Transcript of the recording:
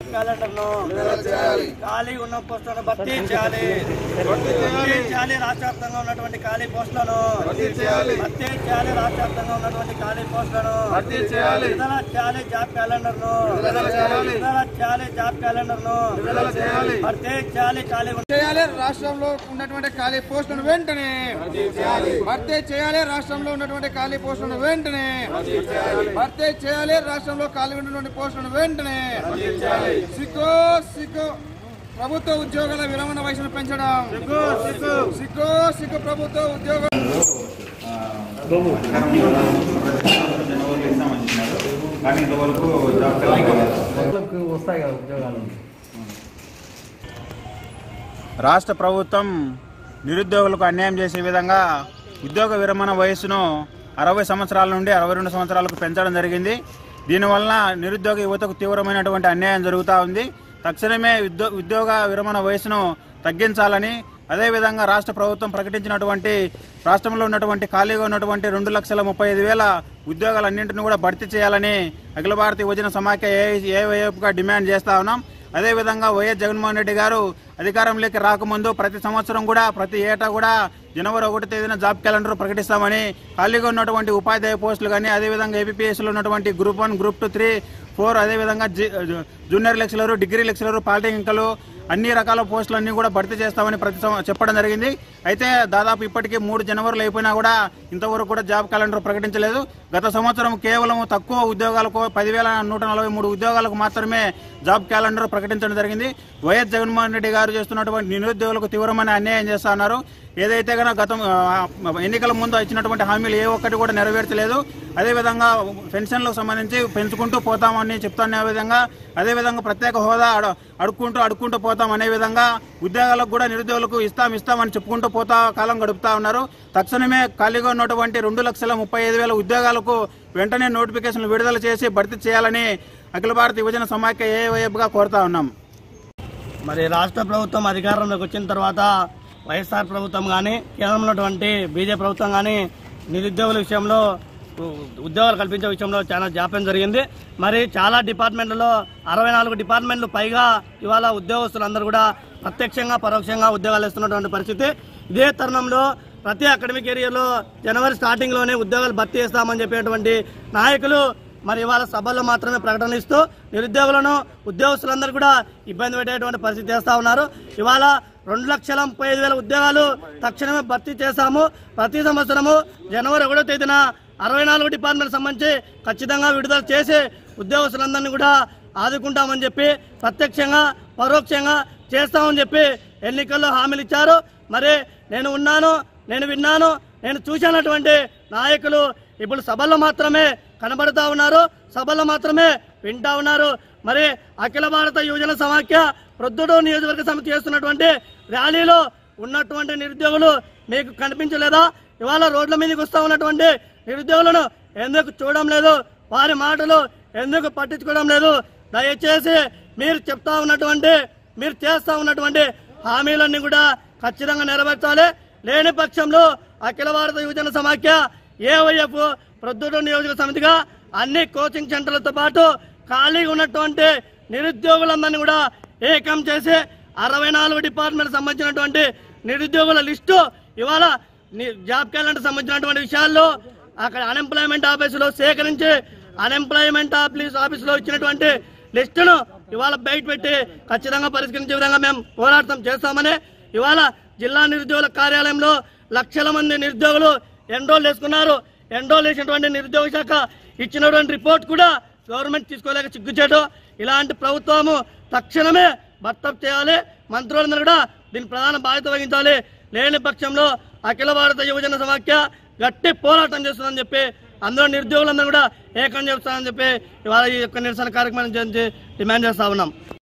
calendar ను ఖాళీ ఉన్న పోస్టులను భర్తీ చేయాలి భర్తీ చేయాలి రాష్ట్ర వ్యాప్తంగా ఉన్నటువంటి ఖాళీ పోస్టులను భర్తీ చేయాలి రాష్ట్ర వ్యాప్తంగా ఉన్నటువంటి ఖాళీ పోస్టులను భర్తీ చేయాలి విడుదల చేయాలి జాబ్ క్యాలెండర్ ను విడుదల చేయాలి జాబ్ క్యాలెండర్ ను భర్తీ చేయాలి ఖాళీ ఉన్న చేయాలి రాష్ట్రంలో ఉన్నటువంటి ఖాళీ పోస్టులను వెంటనే భర్తీ చేయాలి రాష్ట్రంలో ఉన్నటువంటి ఖాళీ పోస్టులను వెంటనే భర్తీ చేయాలి రాష్ట్రంలో ఖాళీ ఉన్నటువంటి పోస్టులను వెంటనే సిగ్గు సిగ్గు ప్రభుత్వ ఉద్యోగాల విరమణ వయసును పెంచడం సిగ్గు సిగ్గు ప్రభుత్వ ఉద్యోగ జనవరిలో ఇస్తామని చెప్పినారు కానీ ఇంతవరకు జాబ్ కలెక్ట్ వస్తాయి కదా ఉద్యోగాలు రాష్ట్ర ప్రభుత్వం నిరుద్యోగులకు అన్యాయం చేసే విధంగా ఉద్యోగ విరమణ వయస్సును అరవై సంవత్సరాల నుండి అరవై రెండు సంవత్సరాలకు పెంచడం జరిగింది దీనివలన నిరుద్యోగ యువతకు తీవ్రమైనటువంటి అన్యాయం జరుగుతూ ఉంది తక్షణమే ఉద్యో ఉద్యోగ విరమణ వయసును తగ్గించాలని అదేవిధంగా రాష్ట్ర ప్రభుత్వం ప్రకటించినటువంటి రాష్ట్రంలో ఉన్నటువంటి ఖాళీగా ఉన్నటువంటి రెండు లక్షల ముప్పై ఐదు వేల ఉద్యోగాలన్నింటినీ కూడా భర్తీ చేయాలని అఖిల భారత యువజన సమాఖ్య ఏవైపుగా డిమాండ్ చేస్తా ఉన్నాం అదేవిధంగా వైఎస్ జగన్మోహన్ రెడ్డి గారు అధికారంలోకి రాకముందు ప్రతి సంవత్సరం కూడా ప్రతి ఏటా కూడా జనవరి ఒకటి తేదీన జాబ్ క్యాలెండర్ ప్రకటిస్తామని ఖాళీగా ఉన్నటువంటి ఉపాధ్యాయ పోస్టులు కానీ అదేవిధంగా ఏపీఎస్లో ఉన్నటువంటి group one group two three four అదేవిధంగా జి- junior lecturer degree lecturer polytechnical అన్ని రకాల పోస్టులన్నీ కూడా భర్తీ చేస్తామని ప్రతి సం- చెప్పడం జరిగింది అయితే దాదాపు ఇప్పటికీ మూడు జనవరిలు అయిపోయినా కూడా ఇంతవరకు కూడా జాబ్ క్యాలెండర్ ప్రకటించలేదు గత సంవత్సరం కేవలం తక్కువ ఉద్యోగాలకు పదివేల నూట నలభై మూడు ఉద్యోగాలకు మాత్రమే జాబ్ క్యాలెండర్ ప్రకటించడం జరిగింది వైఎస్ జగన్మోహన్ రెడ్డి గారు చేస్తున్నటువంటి నిరుద్యోగులకు తీవ్రమైన అన్యాయం చేస్తా ఉన్నారు ఏదైతే కనుక గతం ఆ, ఎన్నికల ముందు ఇచ్చినటువంటి హామీలు ఏ ఒక్కటి కూడా నెరవేర్చలేదు అదేవిధంగా పెన్షన్లకు సంబంధించి పెంచుకుంటూ పోతామని చెప్తున్న విధంగా అదేవిధంగా ప్రత్యేక హోదా అడు- అడుక్కుంటూ అడుక్కుంటూ పోతాం అనే విధంగా ఉద్యోగాలకు కూడా నిరుద్యోగులకు ఇస్తాం ఇస్తామని చెప్పుకుంటూ పోతా కాలం గడుపుతా ఉన్నారు తక్షణమే ఖాళీగా ఉన్నటువంటి రెండు లక్షల ముప్పై ఐదు వేల ఉద్యోగాలకు వెంటనే నోటిఫికేషన్లు విడుదల చేసి భర్తీ చేయాలని అఖిల భారత యువజన సమాఖ్య ఏవైపుగా కోరుతా ఉన్నాం మరి రాష్ట్ర ప్రభుత్వం అధికారంలోకి వచ్చిన తర్వాత వైఎస్ఆర్ ప్రభుత్వం కానీ కేంద్రంలో ఉన్నటువంటి బీజేపీ ప్రభుత్వం కానీ నిరుద్యోగుల విషయంలో ఉ- ఉద్యోగాలు కల్పించే విషయంలో చాలా జాప్యం జరిగింది మరి చాలా డిపార్ట్మెంట్లలో అరవై నాలుగు డిపార్ట్మెంట్లు పైగా ఇవాళ ఉద్యోగస్తులందరూ కూడా ప్రత్యక్షంగా పరోక్షంగా ఉద్యోగాలు ఇస్తున్నటువంటి పరిస్థితి ఇదే తరుణంలో ప్రతి అకాడమిక్ ఏరియాలో జనవరి స్టార్టింగ్లోనే ఉద్యోగాలు భర్తీ చేస్తామని చెప్పేటువంటి నాయకులు మరి ఇవాళ సభల్లో మాత్రమే ప్రకటనలు ఇస్తూ నిరుద్యోగులను ఉద్యోగస్తులందరూ కూడా ఇబ్బంది పెట్టేటువంటి పరిస్థితి చేస్తా ఉన్నారు ఇవాళ రెండు లక్షల ముప్పై ఐదు వేల ఉద్యోగాలు తక్షణమే భర్తీ చేశాము ప్రతి సంవత్సరము జనవరి ఒకటో తేదీన అరవై నాలుగు డిపార్ట్మెంట్ సంబంధించి ఖచ్చితంగా విడుదల చేసి ఉద్యోగస్తులందరినీ కూడా ఆదుకుంటామని చెప్పి ప్రత్యక్షంగా పరోక్షంగా చేస్తామని చెప్పి ఎన్నికల్లో హామీలు ఇచ్చారు మరి నేను ఉన్నాను నేను విన్నాను నేను చూసినటువంటి నాయకులు ఇప్పుడు సభల్లో మాత్రమే కనబడతా ఉన్నారు సభల్లో మాత్రమే వింటా ఉన్నారు మరి అఖిల భారత యువజన సమాఖ్య ప్రొద్దుడు నియోజకవర్గ సమితి చేస్తున్నటువంటి ర్యాలీలో ఉన్నటువంటి నిరుద్యోగులు మీకు కనిపించలేదా ఇవాళ రోడ్ల మీదకి వస్తా ఉన్నటువంటి నిరుద్యోగులను ఎందుకు చూడడం లేదు వారి మాటలు ఎందుకు పట్టించుకోవడం లేదు దయచేసి మీరు చెప్తా ఉన్నటువంటి మీరు చేస్తా ఉన్నటువంటి హామీలన్నీ కూడా ఖచ్చితంగా నెరవేర్చాలి లేని పక్షంలో అఖిల భారత యువజన సమాఖ్య ఏవైఎఫ్ ప్రొద్దుటూరు నియోజక సమితిగా అన్ని కోచింగ్ సెంటర్లతో పాటు ఖాళీగా ఉన్నటువంటి నిరుద్యోగులందరినీ కూడా ఏకం చేసి అరవై నాలుగు డిపార్ట్మెంట్ సంబంధించినటువంటి నిరుద్యోగుల లిస్టు ఇవాళ ని- జాబ్ క్యాలెండర్ సంబంధించినటువంటి విషయాల్లో అక్కడ అన్ఎంప్లాయ్మెంట్ ఆఫీసులో సేకరించి అన్ఎంప్లాయ్మెంట్ ఆఫీస్ ఆఫీసులో ఇచ్చినటువంటి లిస్టును ఇవాళ బయట పెట్టి ఖచ్చితంగా పరిష్కరించే విధంగా మేము పోరాటం చేస్తామని ఇవాళ జిల్లా నిరుద్యోగుల కార్యాలయంలో లక్షల మంది నిరుద్యోగులు ఎన్రోల్ చేసుకున్నారు ఎన్రోల్ చేసినటువంటి నిరుద్యోగ శాఖ ఇచ్చినటువంటి రిపోర్ట్ కూడా గవర్నమెంట్ తీసుకోలేక చిగ్గుచేటు ఇలాంటి ప్రభుత్వము తక్షణమే భర్తప్ చేయాలి మంత్రులందరూ కూడా దీని ప్రధాన బాధ్యత వహించాలి లేని పక్షంలో అఖిల భారత యువజన సమాఖ్య గట్టి పోరాటం చేస్తుందని చెప్పి అందరూ నిరుద్యోగులందరూ కూడా ఏకం చేస్తానని చెప్పి ఇవాళ ఈ యొక్క నిరసన కార్యక్రమం చేసి డిమాండ్ చేస్తా ఉన్నాం